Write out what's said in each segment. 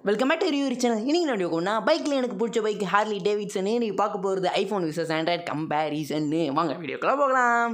welcome back to review channel இன்னைக்கு நான் video நான் பைக்கில் எனக்கு பிடிச்ச பைக் ஹார்லி டேவிட்சன் நீ பார்க்க போகிறது ஐஃபோன் விசஸ் ஆண்ட்ராய்ட் கம்பேரிசன்னு வாங்க வீடியோக்குள்ள போகலாம்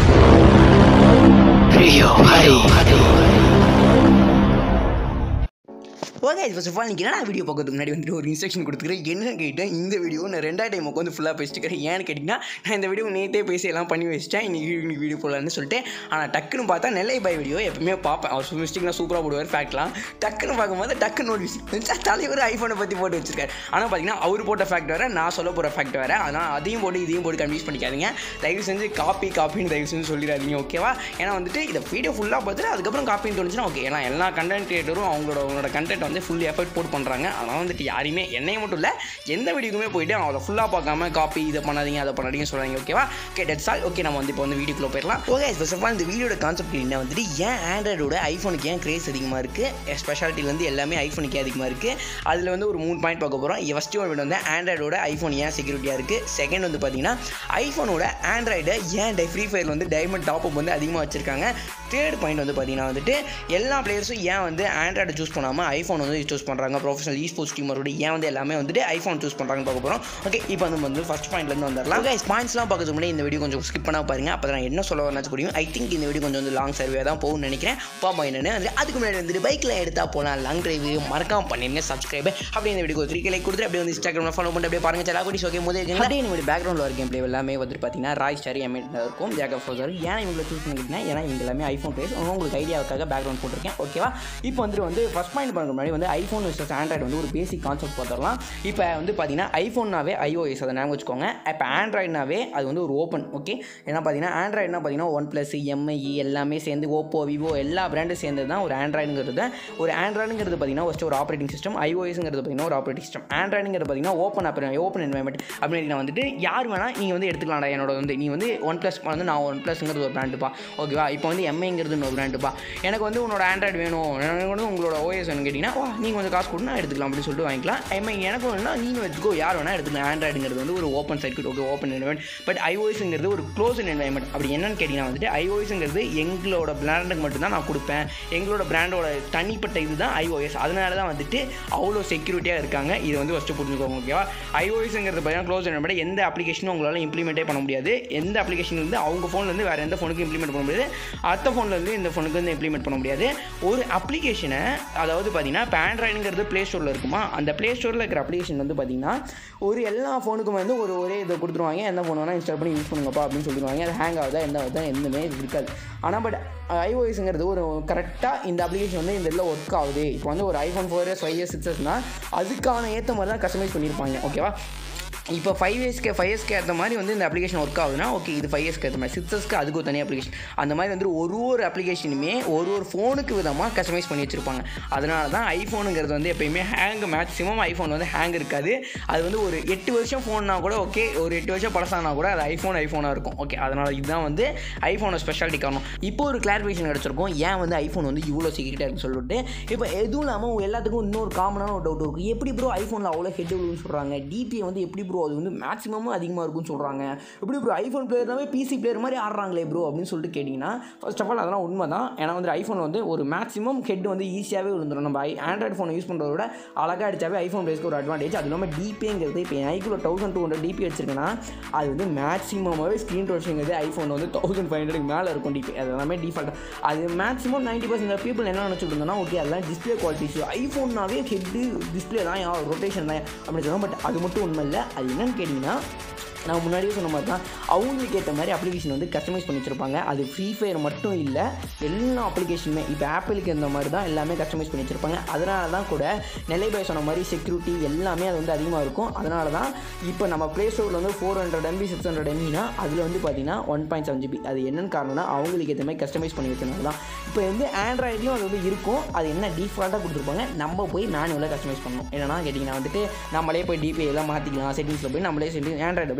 ஓகே ஃபர்ஸ்ட் ஆஃப் ஆல் நீங்கள் என்ன வீடியோ பார்க்கறதுக்கு முன்னாடி வந்துட்டு ஒரு இன்ஸ்ட்ரக்ஷன் கொடுத்துக்கிறேன் என்ன கேட்டேன் இந்த வீடியோ நான் ரெண்டாவது டைம் உட்காந்து ஃபுல்லாக பேசிட்டுக்கிறேன் ஏன்னு கேட்டிங்கன்னா நான் இந்த வீடியோ நேற்றே பேசி எல்லாம் பண்ணி வச்சிட்டேன் இன்னைக்கு இன்னைக்கு வீடியோ போடலான்னு சொல்லிட்டு ஆனால் டக்குன்னு பார்த்தா நெல்லை பாய் வீடியோ எப்பவுமே பார்ப்பேன் அவர் மிஸ்டேக்லாம் சூப்பராக போடுவார் ஃபேக்ட்லாம் டக்குன்னு பார்க்கும்போது டக்குன்னு நோட்டிஃபிகேஷன் தலைவர் ஐஃபோனை பற்றி போட்டு வச்சிருக்காரு ஆனால் பார்த்தீங்கன்னா அவர் போட்ட ஃபேக்ட் வேறு நான் சொல்ல போகிற ஃபேக்ட் வேறு அதனால் அதையும் போட்டு இதையும் போட்டு கன்ஃபியூஸ் பண்ணிக்காதீங்க தயவு செஞ்சு காப்பி காப்பின்னு தயவு செஞ்சு சொல்லிடாதீங்க ஓகேவா ஏன்னா வந்துட்டு இந்த வீடியோ ஃபுல்லாக பார்த்துட்டு அதுக்கப்புறம் காப்பின்னு தோணுச்சுன்னா ஓகே ஏன்னா எல்லா கண்டென்ட் கிரியேட்டரும் அவங்களோட அவங்களோட கண்டென்ட் வந்து ஃபுல் எஃபர்ட் போட்டு பண்ணுறாங்க அதனால் வந்துட்டு யாரையுமே என்னையும் மட்டும் இல்லை எந்த வீடியோக்குமே போயிட்டு அவளை ஃபுல்லாக பார்க்காம காப்பி இதை பண்ணாதீங்க அதை பண்ணாதீங்க சொல்கிறாங்க ஓகேவா ஓகே டெட்ஸ் ஆல் ஓகே நம்ம வந்து இப்போ வந்து வீடியோக்குள்ளே போயிடலாம் ஓகே ஃபர்ஸ்ட் ஆஃப் ஆல் இந்த வீடியோட கான்செப்ட் என்ன வந்துட்டு ஏன் ஆண்ட்ராய்டோட ஐஃபோனுக்கு ஏன் கிரேஸ் அதிகமாக இருக்குது ஸ்பெஷாலிட்டிலேருந்து எல்லாமே ஐஃபோனுக்கு அதிகமாக இருக்குது அதில் வந்து ஒரு மூணு பாயிண்ட் பார்க்க போகிறோம் ஃபஸ்ட்டு ஒரு வந்து ஆண்ட்ராய்டோட ஐஃபோன் ஏன் செக்யூரிட்டியாக இருக்குது செகண்ட் வந்து பார்த்தீங்கன்னா ஐஃபோனோட ஆண்ட்ராய்டை ஏன் டை ஃப்ரீ ஃபயரில் வந்து டைமண்ட் டாப் வந்து அதிகமாக வச்சிருக்காங்க தேர்ட் பாயிண்ட் வந்து பார்த்தீங்கன்னா வந்துட்டு எல்லா பிளேயர்ஸும் ஏன் வந்து ஆண்ட்ராய்டை சூஸ் பண்ணாமல் ஐஃபோன் வந்து சூஸ் பண்ணுறாங்க ப்ரொஃபஷனல் இ ஸ்போர்ட்ஸ் டீமரோட ஏன் வந்து எல்லாமே வந்துட்டு ஐஃபோன் சூஸ் பண்ணுறாங்கன்னு பார்க்க போகிறோம் ஓகே இப்போ வந்து வந்து ஃபஸ்ட் பாயிண்ட்லேருந்து வந்துடலாம் கைஸ் பாயிண்ட்ஸ்லாம் பார்க்கறதுக்கு முன்னாடி இந்த வீடியோ கொஞ்சம் ஸ்கிப் பண்ணா பாருங்க அப்போ நான் என்ன சொல்ல வரனாச்சு புரியும் ஐ திங்க் இந்த வீடியோ கொஞ்சம் வந்து லாங் சர்வே தான் போகும்னு நினைக்கிறேன் பாப்பா என்னென்னு வந்து அதுக்கு முன்னாடி வந்துட்டு பைக்கில் எடுத்தால் போகலாம் லாங் டிரைவ் மறக்காம பண்ணிருங்க சப்ஸ்கிரைப் அப்படியே இந்த வீடியோ த்ரீ லைக் கொடுத்துட்டு அப்படியே வந்து இன்ஸ்டாகிராமில் ஃபாலோ பண்ணி அப்படியே பாருங்க சில குடி ஓகே முதல் அப்படியே என்னோட பேக்ரவுண்டில் வர கேம் பிளே எல்லாமே வந்துட்டு பார்த்தீங்கன்னா ராய் ஸ்டாரி எமேட் இருக்கும் ஜேக்கப் ஃபோசர் ஏன் இவங்களை சூஸ் பண்ணிக்கிட்டீங்கன்னா ஏன்னா இவங்க எல்லாமே ஐஃபோன் பேஸ் உங்களுக்கு ஐடியாவுக்காக பேக்ரவுண்ட் போட்டிருக்கேன் ஓகேவா இப்போ வந்துட்டு வந்து ஃபஸ்ட் பாயிண்ட் பண்ணுற முன்னாடி வந்து ஐஃபோன் விசஸ் ஆண்ட்ராய்டு வந்து ஒரு பேசிக் கான்செப்ட் பார்த்துடலாம் இப்போ வந்து பார்த்தீங்கன்னா ஐஃபோன்னாவே ஐஓஎஸ் அதை ஞாபகம் வச்சுக்கோங்க இப்போ ஆண்ட்ராய்டுனாவே அது வந்து ஒரு ஓப்பன் ஓகே ஏன்னா பார்த்தீங்கன்னா ஆண்ட்ராய்டுனா பார்த்தீங்கன்னா ஒன் ப்ளஸ் எம்ஐ எல்லாமே சேர்ந்து ஓப்போ விவோ எல்லா பிராண்டும் சேர்ந்து தான் ஒரு ஆண்ட்ராய்டுங்கிறது ஒரு ஆண்ட்ராய்டுங்கிறது பார்த்தீங்கன்னா ஃபஸ்ட்டு ஒரு ஆப்ரேட்டிங் சிஸ்டம் ஐஓஎஸ்ங்கிறது பார்த்தீங்கன்னா ஒரு ஆப்ரேட்டிங் சிஸ்டம் ஆண்ட்ராய்டுங்கிறது பார்த்தீங்கன்னா ஓப்பன் அப்புறம் ஓப்பன் என்வரன்மெண்ட் அப்படின்னு வந்துட்டு யார் வேணால் நீங்கள் வந்து எடுத்துக்கலாம்டா என்னோட வந்து நீ வந்து ஒன் ப்ளஸ் வந்து நான் ஒன் ப்ளஸ்ங்கிறது ஒரு பிராண்டுப்பா ஓகேவா இப்போ வந்து எம்ஐங்கிறது இன்னொரு பிராண்டுப்பா எனக்கு வந்து உன்னோட ஆண்ட்ராய்டு வேணும் எனக்கு வந்து உங்களோட ஓஎஸ் வேணும் கேட்டிங்கன்னா வா நீங்கள் கொஞ்சம் காசு கொடுத்து நான் எடுத்துக்கலாம் அப்படின்னு சொல்லிட்டு வாங்கிக்கலாம் எம்ஐ எனக்கு வேணும்னா நீங்கள் வச்சுக்கோ யார் வேணால் எடுத்துக்கலாம் ஆண்ட்ராய்டுங்கிறது வந்து ஒரு open circuit okay open environment but ஐஓஎஸ்ங்கிறது ஒரு க்ளோஸ் என்வரன்மெண்ட் அப்படி என்னன்னு கேட்டிங்கன்னா வந்துட்டு ஐஓஎஸ்ங்கிறது எங்களோட பிராண்டுக்கு மட்டும்தான் நான் கொடுப்பேன் எங்களோட பிராண்டோட தனிப்பட்ட இது தான் ஐஓஎஸ் அதனால தான் வந்துட்டு அவ்வளோ செக்யூரிட்டியாக இருக்காங்க இது வந்து ஃபஸ்ட்டு புரிஞ்சுக்கோங்க ஓகேவா ஐஓஎஸ்ங்கிறது பார்த்தீங்கன்னா க்ளோஸ் என்வரன்மெண்ட் எந்த அப்ளிகேஷனும் உங்களால் இம்ப்ளிமெண்ட்டே பண்ண முடியாது எந்த அப்ளிகேஷன் வந்து அவங்க ஃபோன்லேருந்து வேறு எந்த ஃபோனுக்கும் இம்ப்ளிமெண்ட் பண்ண முடியாது அடுத்த ஃபோன்லேருந்து இந்த ஃபோனுக்கு வந்து இம்ப்ளிமெண்ட் பண்ண முடியாது ஒரு அப்ளிகேஷனை அதாவது பார்த்தீங்கன்னா இப்போ ஆண்ட்ராய்டுங்கிறது ப்ளே ஸ்டோரில் இருக்குமா அந்த ப்ளே ஸ்டோரில் இருக்கிற அப்ளிகேஷன் வந்து பார்த்தீங்கன்னா ஒரு எல்லா ஃபோனுக்கும் வந்து ஒரு ஒரே இதை கொடுத்துருவாங்க எந்த ஃபோன் வேணால் இன்ஸ்டால் பண்ணி யூஸ் பண்ணுங்கப்பா அப்படின்னு சொல்லிடுவாங்க அது ஹேங் ஆகுதா எந்த ஆகுதா எதுவுமே இருக்காது ஆனால் பட் ஐஓஎஸ்ங்கிறது ஒரு கரெக்டாக இந்த அப்ளிகேஷன் வந்து இந்த இதில் ஒர்க் ஆகுது இப்போ வந்து ஒரு iPhone four S five years six எஸ்னால் அதுக்கான ஏற்ற மாதிரி தான் கஸ்டமைஸ் பண்ணியிருப்பாங்க ஓகேவா இப்போ ஃபைவ் இயர்ஸ்க்கு ஃபைவ் இயர்ஸ்க்கு ஏற்ற மாதிரி வந்து இந்த அப்ளிகேஷன் ஒர்க் ஆகுதுன்னா ஓகே இது ஃபைவ் இயர்ஸ்க்கு ஏற்ற மாதிரி சிக்ஸ் இயர்ஸ்க்கு அதுக்கு ஒரு தனி அப்ளிகேஷன் அந்த மாதிரி வந்து ஒரு ஒரு அப்ளிகேஷனுமே ஒரு ஒரு ஃபோனுக்கு விதமாக கஸ்டமைஸ் பண்ணி வச்சுருப்பாங்க அதனால தான் ஐஃபோனுங்கிறது வந்து எப்பயுமே ஹேங் மேக்ஸிமம் ஐஃபோன் வந்து ஹேங் இருக்காது அது வந்து ஒரு எட்டு வருஷம் ஃபோன்னா கூட ஓகே ஒரு எட்டு வருஷம் பழசானா கூட அது ஐஃபோன் ஐஃபோனாக இருக்கும் ஓகே அதனால் இதுதான் வந்து ஐஃபோனோட ஸ்பெஷாலிட்டி காரணம் இப்போ ஒரு கிளாரிஃபிகேஷன் கிடச்சிருக்கும் ஏன் வந்து ஐஃபோன் வந்து இவ்வளோ சீக்கிரட்டாக இருக்குன்னு சொல்லிட்டு இப்போ எதுவும் இல்லாமல் எல்லாத்துக்கும் இன்னொரு காமனான ஒரு டவுட் இருக்கும் எப்படி ப்ரோ ஐஃபோனில் அவ்வளோ ஹெட் விழுன்னு சொல்கிறாங்க டிபிஐ வந்து எப்படி ப்ரோ அது வந்து மேக்ஸிமம் அதிகமாக இருக்கும்னு சொல்கிறாங்க எப்படி ப்ரோ ஐஃபோன் பிளேயர்னாவே பிசி பிளேயர் மாதிரி ஆடுறாங்களே ப்ரோ அப்படின்னு சொல்லிட்டு கேட்டிங்கன்னா ஃபர்ஸ்ட் ஆஃப் ஆல் அதெல்லாம் உண்மை தான் ஏன்னா வந்து ஐஃபோன் வந்து ஒரு மேக்ஸிமம் ஹெட் வந்து ஈஸியாகவே விழுந்துடும் நம்ம ஐ ஆண்ட்ராய்டு ஃபோனை யூஸ் பண்ணுறத விட அழகாக அடிச்சாவே ஐஃபோன் பிளேஸ்க்கு ஒரு அட்வான்டேஜ் அது இல்லாமல் டிபிங்கிறது இப்போ என் ஐக்குள்ள தௌசண்ட் டூ ஹண்ட்ரட் டிபி வச்சிருக்கேன்னா அது வந்து மேக்ஸிமமாகவே ஸ்க்ரீன் ரோஷிங்கிறது ஐஃபோன் வந்து தௌசண்ட் ஃபைவ் ஹண்ட்ரட் மேலே இருக்கும் டிபி அது எல்லாமே டிஃபால்ட் அது மேக்ஸிமம் நைன்ட்டி பர்சன்ட் பீப்புள் என்ன நினச்சிட்டு இருந்தோம்னா ஓகே அதெல்லாம் டிஸ்பிளே குவாலிட்டி இஷ்யூ ஐஃபோன்னாவே ஹெட்டு டிஸ்பிளே தான் ரொட்டேஷன் தான் அப்படின்னு சொல்லுவோம் பட் அது மட்டும் உண்மை இல்லை அது என்னன்னு கேட்டிங்கன்னா நான் முன்னாடியே சொன்ன மாதிரி தான் அவங்களுக்கு ஏற்ற மாதிரி அப்ளிகேஷன் வந்து கஸ்டமைஸ் பண்ணி வச்சுருப்பாங்க அது ஃப்ரீ ஃபயர் மட்டும் இல்லை எல்லா அப்ளிகேஷனுமே இப்போ ஆப்பிளுக்கு இந்த மாதிரி தான் எல்லாமே கஸ்டமைஸ் பண்ணி வச்சுருப்பாங்க அதனால தான் கூட நெல்லை பாய் சொன்ன மாதிரி செக்யூரிட்டி எல்லாமே அது வந்து அதிகமாக இருக்கும் அதனால தான் இப்போ நம்ம ப்ளே ஸ்டோரில் வந்து four hundred MB six hundred எம்பினா அதில் வந்து பார்த்தீங்கன்னா ஒன் பாயிண்ட் செவன் ஜிபி அது என்னென்னு காரணம்னா அவங்களுக்கு ஏற்ற மாதிரி கஸ்டமைஸ் பண்ணி வச்சனால தான் இப்போ வந்து ஆண்ட்ராய்ட்லையும் அது வந்து இருக்கும் அது என்ன டிஃபால்ட்டாக கொடுத்துருப்பாங்க நம்ம போய் மேனுவலாக கஸ்டமைஸ் பண்ணணும் என்னன்னா கேட்டிங்கன்னா வந்துட்டு நம்மளே போய் டிபி எல்லாம் மாற்றிக்கலாம் செட்டிங்ஸில் போய் நம்மளே செட்டிங் ஆண்ட்ராய்டில் போய்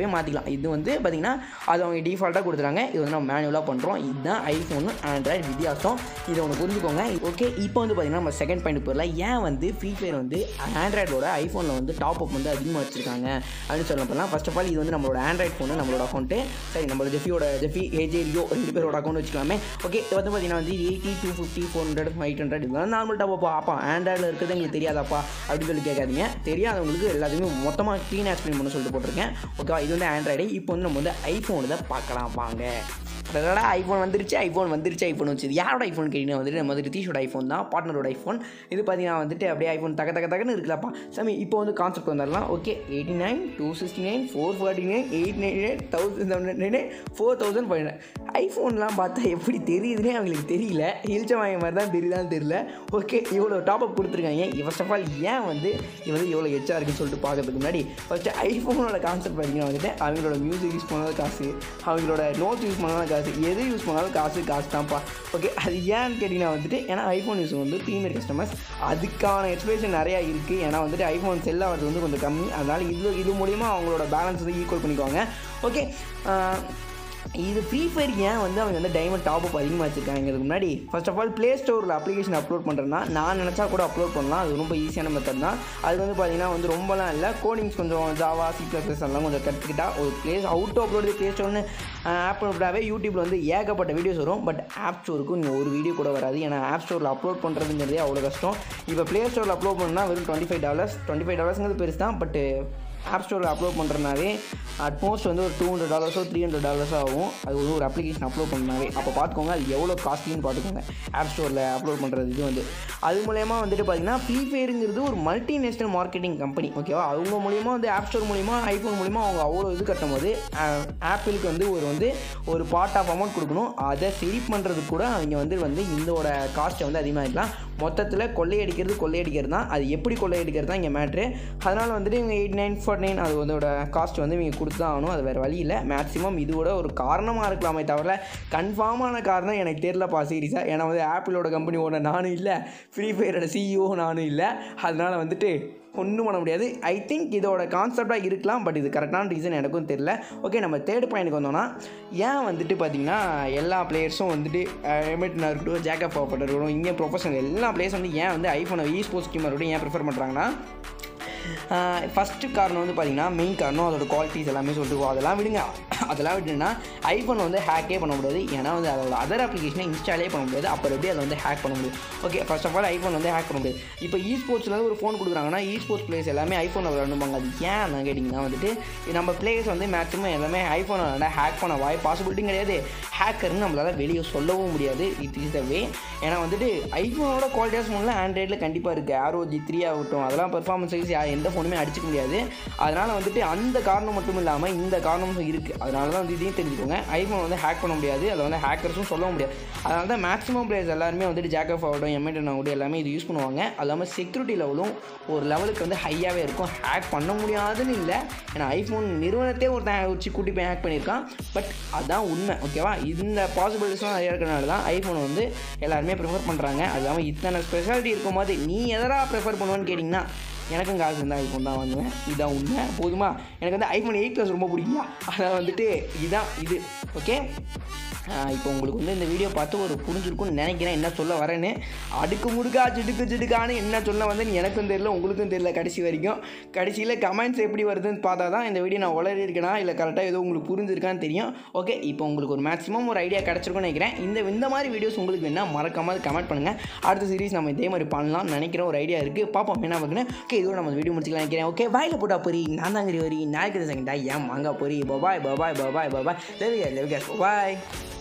எல்லாமே மாற்றிக்கலாம் இது வந்து பார்த்திங்கன்னா அது அவங்க டிஃபால்ட்டாக கொடுத்துறாங்க இது வந்து நம்ம மேனுவலாக பண்ணுறோம் இதுதான் ஐஃபோனு ஆண்ட்ராய்டு வித்தியாசம் இதை ஒன்று புரிஞ்சுக்கோங்க ஓகே இப்போ வந்து பார்த்திங்கன்னா நம்ம செகண்ட் பாயிண்ட் போயிடலாம் ஏன் வந்து ஃப்ரீ ஃபயர் வந்து ஆண்ட்ராய்டோட ஐஃபோனில் வந்து டாப் அப் வந்து அதிகமாக வச்சிருக்காங்க அப்படின்னு சொல்ல போனால் ஃபர்ஸ்ட் ஆஃப் ஆல் இது வந்து நம்மளோட ஆண்ட்ராய்ட் ஃபோனு நம்மளோட அக்கௌண்ட்டு சரி நம்மளோட ஜெஃபியோட ஜெஃபி ஏஜேரியோ ரெண்டு பேரோட அக்கௌண்ட் வச்சுக்கலாமே ஓகே இது வந்து பார்த்தீங்கன்னா வந்து eighty two fifty four hundred eight hundred இதெல்லாம் நார்மல் டாப் அப்பா அப்பா ஆண்ட்ராய்டில் இருக்கிறது எங்களுக்கு தெரியாதாப்பா அப்படின்னு சொல்லி கேட்காதீங்க தெரியாதவங்களுக்கு எல்லாத்தையுமே மொத்தமாக க்ளீன் எக்ஸ்பிளைன் பண்ண சொல்லிட்டு போட்டிருக்கேன் ஓகேவா இது வந்து ஆண்ட்ராய்டு இப்போ வந்து நம்ம வந்து ஐஃபோன் தான் பார்க்கலாம் வாங்க அதோட ஐஃபோன் வந்துருச்சு ஐஃபோன் வந்துருச்சு ஐஃபோன் வச்சு யாரோட ஐஃபோன் கேட்டீங்கன்னா வந்துட்டு நம்ம வந்து ரிதீஷோட ஐஃபோன் தான் பார்ட்னரோட ஐஃபோன் இது பார்த்தீங்கன்னா வந்துட்டு அப்படியே ஐஃபோன் தக்க தக்க தக்கன்னு இருக்குல்லப்பா சாமி இப்போ வந்து கான்செப்ட் வந்துடலாம் okay eighty nine two sixty nine four forty nine eight nine nine thousand seven nine four thousand five ஐஃபோன்லாம் பார்த்தா எப்படி தெரியுதுன்னே அவங்களுக்கு தெரியல இழிச்ச வாங்க மாதிரி தான் தெரியுதான்னு தெரியல ஓகே இவ்வளோ டாப் அப் கொடுத்துருக்காங்க ஃபர்ஸ்ட் ஆஃப் ஆல் ஏன் வந்து இது வந்து இவ்வளோ எச்சா இருக்குன்னு சொல்லிட்டு பார்க்கறதுக்கு முன்னாடி ஃபஸ்ட்டு ஐஃபோனோட கான்செப்ட் பார்த்தீங்கன்னா வந்துட்டு அவங்களோட மியூசிக் யூஸ் பண்ணாத காசு அவங்களோட நோட்ஸ் யூஸ் பண்ணாத காசு எது யூஸ் பண்ணாலும் காசு காசு தான்ப்பா ஓகே அது ஏன்னு கேட்டிங்கன்னா வந்துட்டு ஏன்னா ஐஃபோன் யூஸ் வந்து ப்ரீமியர் கஸ்டமர்ஸ் அதுக்கான எக்ஸ்பிளேஷன் நிறையா இருக்குது ஏன்னா வந்துட்டு ஐஃபோன் செல் ஆகிறது வந்து கொஞ்சம் கம்மி அதனால் இது இது மூலிமா அவங்களோட பேலன்ஸ் வந்து ஈக்குவல் பண்ணிக்குவாங்க ஓகே இது ஃப்ரீ ஃபயர் ஏன் வந்து அவங்க வந்து டைமண்ட் டாப் அப் அதிகமாக வச்சிருக்காங்கிறது முன்னாடி ஃபர்ஸ்ட் ஆஃப் ஆல் ப்ளே ஸ்டோரில் அப்ளிகேஷன் அப்லோட் பண்ணுறேன்னா நான் நினச்சா கூட அப்லோட் பண்ணலாம் அது ரொம்ப ஈஸியான மெத்தட் தான் அது வந்து பார்த்தீங்கன்னா வந்து ரொம்பலாம் இல்லை கோடிங்ஸ் கொஞ்சம் ஜாவா சி ப்ளஸ் ப்ளஸ் எல்லாம் கொஞ்சம் கற்றுக்கிட்டா ஒரு ப்ளேஸ் அவுட் அப்லோடு ப்ளே ஸ்டோர்னு ஆப் விடாவே யூடியூப்பில் வந்து ஏகப்பட்ட வீடியோஸ் வரும் பட் ஆப் ஸ்டோருக்கு நீங்கள் ஒரு வீடியோ கூட வராது ஏன்னா ஆப் ஸ்டோரில் அப்லோட் பண்ணுறதுங்கிறதே அவ்வளோ கஷ்டம் இப்போ ப்ளே ஸ்டோரில் அப்லோட் பண்ணால் வெறும் twenty five dollars twenty five டாலர்ஸ்ங்கிறது பெருசு தான் பட்டு ஆப் ஸ்டோரில் அப்லோட் பண்ணுறனாவே அட்மோஸ்ட் வந்து ஒரு டூ ஹண்ட்ரட் டாலர்ஸோ த்ரீ ஹண்ட்ரட் டாலர்ஸோ ஆகும் அது வந்து ஒரு அப்ளிகேஷன் அப்லோட் பண்ணாவே அப்போ பார்த்துக்கோங்க அது எவ்வளோ காஸ்ட்லின்னு பார்த்துக்கோங்க ஆப் ஸ்டோரில் அப்லோட் பண்ணுறது இது வந்து அது மூலயமா வந்துட்டு பார்த்தீங்கன்னா ஃப்ரீ ஃபயருங்கிறது ஒரு மல்டிநேஷ்னல் மார்க்கெட்டிங் கம்பெனி ஓகேவா அவங்க மூலியமாக வந்து ஆப் ஸ்டோர் மூலிமா ஐஃபோன் மூலிமா அவங்க அவ்வளோ இது கட்டும் போது ஆப்பிளுக்கு வந்து ஒரு வந்து ஒரு பார்ட் ஆஃப் அமௌண்ட் கொடுக்கணும் அதை சரி பண்ணுறதுக்கு கூட அவங்க வந்து வந்து இதோட காஸ்ட்டை வந்து அதிகமாக இருக்கலாம் மொத்தத்தில் கொள்ளையடிக்கிறது கொள்ளையடிக்கிறது தான் அது எப்படி கொள்ளையடிக்கிறது தான் இங்கே மேட்ரு அதனால் வந்துட்டு இவங்க எயிட் நைன் ஃபோர் நைன் அதோட காஸ்ட் வந்து இவங்க கொடுத்து தான் ஆகணும் அது வேறு வழி இல்லை மேக்ஸிமம் இதோட ஒரு காரணமாக இருக்கலாமே தவிர கன்ஃபார்மான காரணம் எனக்கு தெரியலப்பா சீரியஸாக ஏன்னா வந்து ஆப்பிளோட கம்பெனியோட நானும் இல்லை ஃப்ரீ ஃபயரோட சிஇஓ நானும் இல்லை அதனால் வந்துட்டு ஒன்றும் பண்ண முடியாது ஐ திங்க் இதோட கான்செப்டாக இருக்கலாம் பட் இது கரெக்டான ரீசன் எனக்கும் தெரில ஓகே நம்ம தேர்ட் பாயிண்ட்டுக்கு வந்தோம்னா ஏன் வந்துட்டு பார்த்திங்கன்னா எல்லா பிளேயர்ஸும் வந்துட்டு எமிட்னா இருக்கட்டும் ஜேக்கப் பாப்பர் இருக்கட்டும் இங்கே ப்ரொஃபஷனல் எல்லா பிளேயர்ஸ் வந்து ஏன் வந்து ஐஃபோனை இ ஸ்போர்ட்ஸ் டீமாக இருக்கட்டும் ஏன் ப்ரிஃபர் பண்ணுறாங்கன்னா ஃபஸ்ட்டு காரணம் வந்து பார்த்திங்கன்னா மெயின் காரணம் அதோட குவாலிட்டிஸ் எல்லாமே சொல்லிட்டு அதெல்லாம் விடுங்க அதெல்லாம் விட்டுனா ஐஃபோன் வந்து ஹேக்கே பண்ண முடியாது ஏன்னா வந்து அதோட அதர் அப்ளிகேஷனை இன்ஸ்டாலே பண்ண முடியாது அப்புறம் எப்படி அதை வந்து ஹேக் பண்ண முடியும் okay first of all iPhone வந்து ஹேக் பண்ண முடியாது இப்போ இ ஸ்போர்ட்ஸில் ஒரு ஃபோன் கொடுக்குறாங்கன்னா இ ஸ்போர்ட்ஸ் பிளேஸ் எல்லாமே ஐஃபோனில் விளையாடுவாங்க அது ஏன் நான் கேட்டிங்கன்னா வந்துட்டு நம்ம பிளேயர்ஸ் வந்து மேக்ஸிமம் எல்லாமே ஐஃபோனை விளையாட ஹேக் பண்ண வாய் பாசிபிலிட்டியும் கிடையாது ஹேக்கர்னு நம்மளால் வெளியே சொல்லவும் முடியாது இட் இஸ் த வே ஏன்னா வந்துட்டு ஐஃபோனோட குவாலிட்டியாஸ் ஃபோனில் ஆண்ட்ராய்டில் கண்டிப்பாக இருக்குது ஆரோ ஜி த்ரீ ஆகட்டும் அதெல்லாம் பெர்ஃபார்மன்ஸ் வைஸ் எந்த ஃபோனுமே அடிச்சிக்க முடியாது அதனால் வந்துட்டு அந்த காரணம் மட்டும் இல்லாமல் இந்த காரணமும் இருக்குது அதனால தான் வந்து இதையும் தெரிஞ்சுக்கோங்க ஐஃபோன் வந்து ஹேக் பண்ண முடியாது அதை வந்து ஹேக்கர்ஸும் சொல்ல முடியாது அதனால தான் மேக்ஸிமம் பிளேயர்ஸ் எல்லாருமே வந்துட்டு ஜாக்கப் ஆகட்டும் எம்ஐடன் ஆகட்டும் எல்லாமே இது யூஸ் பண்ணுவாங்க அது இல்லாமல் செக்யூரிட்டி லெவலும் ஒரு லெவலுக்கு வந்து ஹையாகவே இருக்கும் ஹேக் பண்ண முடியாதுன்னு இல்லை ஏன்னா ஐஃபோன் நிறுவனத்தே ஒருத்தன் வச்சு கூட்டி போய் ஹேக் பண்ணியிருக்கான் பட் அதுதான் உண்மை ஓகேவா இந்த பாசிபிலிட்டிஸ்லாம் நிறைய இருக்கிறனால தான் ஐஃபோனை வந்து எல்லாருமே ப்ரிஃபர் பண்ணுறாங்க அது இல்லாமல் இத்தனை ஸ்பெஷாலிட்டி இருக்கும்போது நீ எதரா ப்ரிஃபர் பண்ணுவேன்னு கேட்டிங்கன்னா எனக்கும் காசு இருந்தால் ஐஃபோன் தான் வாங்குவேன் இதுதான் உண்மை போதுமா எனக்கு வந்து ஐஃபோன் எயிட் ப்ளஸ் ரொம்ப பிடிக்கும் அதான் வந்துட்டு இதுதான் இது ஓகே இப்போ உங்களுக்கு வந்து இந்த வீடியோ பார்த்து ஒரு புரிஞ்சிருக்கும்னு நினைக்கிறேன் என்ன சொல்ல வரேன்னு அடுக்கு முடுக்கா சிடுக்கு சிடுக்கான்னு என்ன சொல்ல வந்து எனக்கும் தெரியல உங்களுக்கும் தெரியல கடைசி வரைக்கும் கடைசியில் கமெண்ட்ஸ் எப்படி வருதுன்னு பார்த்தா தான் இந்த வீடியோ நான் உளறி இருக்கேனா இல்லை கரெக்டாக ஏதோ உங்களுக்கு புரிஞ்சிருக்கான்னு தெரியும் ஓகே இப்போ உங்களுக்கு ஒரு மேக்ஸிமம் ஒரு ஐடியா கிடச்சிருக்கும்னு நினைக்கிறேன் இந்த இந்த மாதிரி வீடியோஸ் உங்களுக்கு வேணால் மறக்காமல் கமெண்ட் பண்ணுங்கள் அடுத்த சீரிஸ் நம்ம இதே மாதிரி பண்ணலாம்னு நினைக்கிற ஒரு ஐடியா இருக்குது பார்ப்போம் என்ன பார்க்கணும் ஓகே இதோட நம்ம வீடியோ முடிச்சுக்கலாம் நினைக்கிறேன் ஓகே வாயில் போட்டா பொரி நான் தாங்கிரி வரி நாளைக்கு செகண்டா ஏன் மாங்கா பொரி பபாய் பபாய் பபாய் பபாய் லெவிகா லெவிகா பாய்